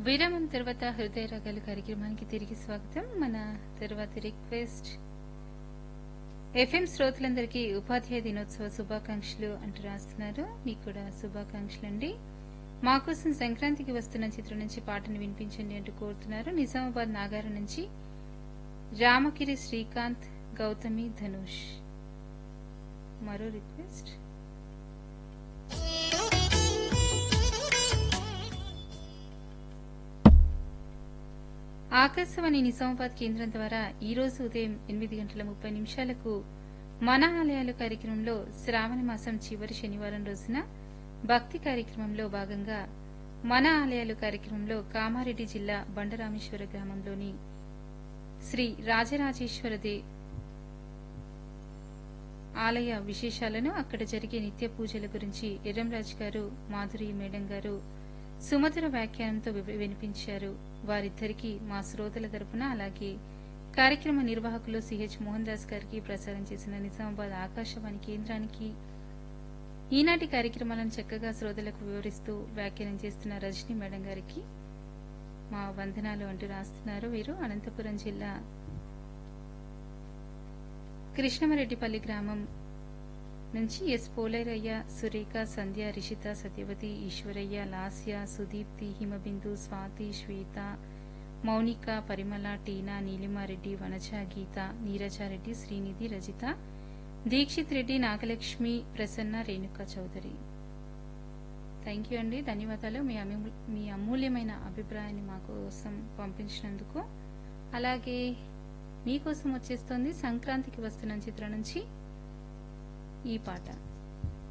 విరామం తర్వాత హృదయ రాగాలు కార్యక్రమానికి తిరిగి స్వాగతం మన తర్వాతి రిక్వెస్ట్ ఎఫ్ఎం శ్రోతలందరికీ ఉపాధ్యాయ దినోత్సవ శుభాకాంక్షలు అంటూ రాస్తున్నారు మీకు కూడా శుభాకాంక్షలు అండి మా కోసం సంక్రాంతికి వస్తున్న చిత్రం నుంచి పాటను వినిపించండి అంటూ కోరుతున్నారు నిజామాబాద్ నాగారం నుంచి రామగిరి శ్రీకాంత్ గౌతమి ధనుష్ మరో రిక్వెస్ట్ ఆకాశవాణి నిజామాబాద్ కేంద్రం ద్వారా ఈ రోజు ఉదయం ఎనిమిది గంటల ముప్పై నిమిషాలకు మన ఆలయాలు కార్యక్రమంలో శ్రావణ మాసం చివరి శనివారం రోజున భక్తి కార్యక్రమంలో భాగంగా మన ఆలయాలు కార్యక్రమంలో కామారెడ్డి జిల్లా బండరామేశ్వర గ్రామంలోని శ్రీ రాజరాజేశ్వర దే ఆలయ విశేషాలను అక్కడ జరిగే నిత్య పూజల గురించి ఎర్రంరాజు గారు మాధురి మేడం గారు సుమధుర వ్యాఖ్యానంతో వివ- వినిపించారు వారిద్దరికీ మా శ్రోతల తరపున అలాగే కార్యక్రమ నిర్వాహకులు సిహెచ్ మోహన్ దాస్ గారికి ప్రసారం చేసిన నిజామాబాద్ ఆకాశవాణి కేంద్రానికి ఈనాటి కార్యక్రమాలను చక్కగా శ్రోతలకు వివరిస్తూ వ్యాఖ్యానం చేస్తున్న రజనీ మేడం గారికి మా వందనాలు అంటూ రాస్తున్నారు వీరు అనంతపురం జిల్లా కృష్ణమరెడ్డిపల్లి గ్రామం నుంచి S Poleraiah Surekha Sandhya Rishitha Satyavathi Eswaraiah Lasya Sudeepthi Himabindu Swathi Swetha Mounika Parimala Tina Neelimareddy Vanaja Geetha Neerajareddy Srinidhi Rajitha Dikshith Reddy Nagalakshmi Prasanna Renuka Chowdary thank you అండి ధన్యవాదాలు మీ అమూ- మీ అమూల్యమైన అభిప్రాయాన్ని మా కోసం పంపించినందుకు అలాగే మీకోసం వచ్చేస్తోంది సంక్రాంతికి వస్తున్న చిత్రం నుంచి ఈ పాట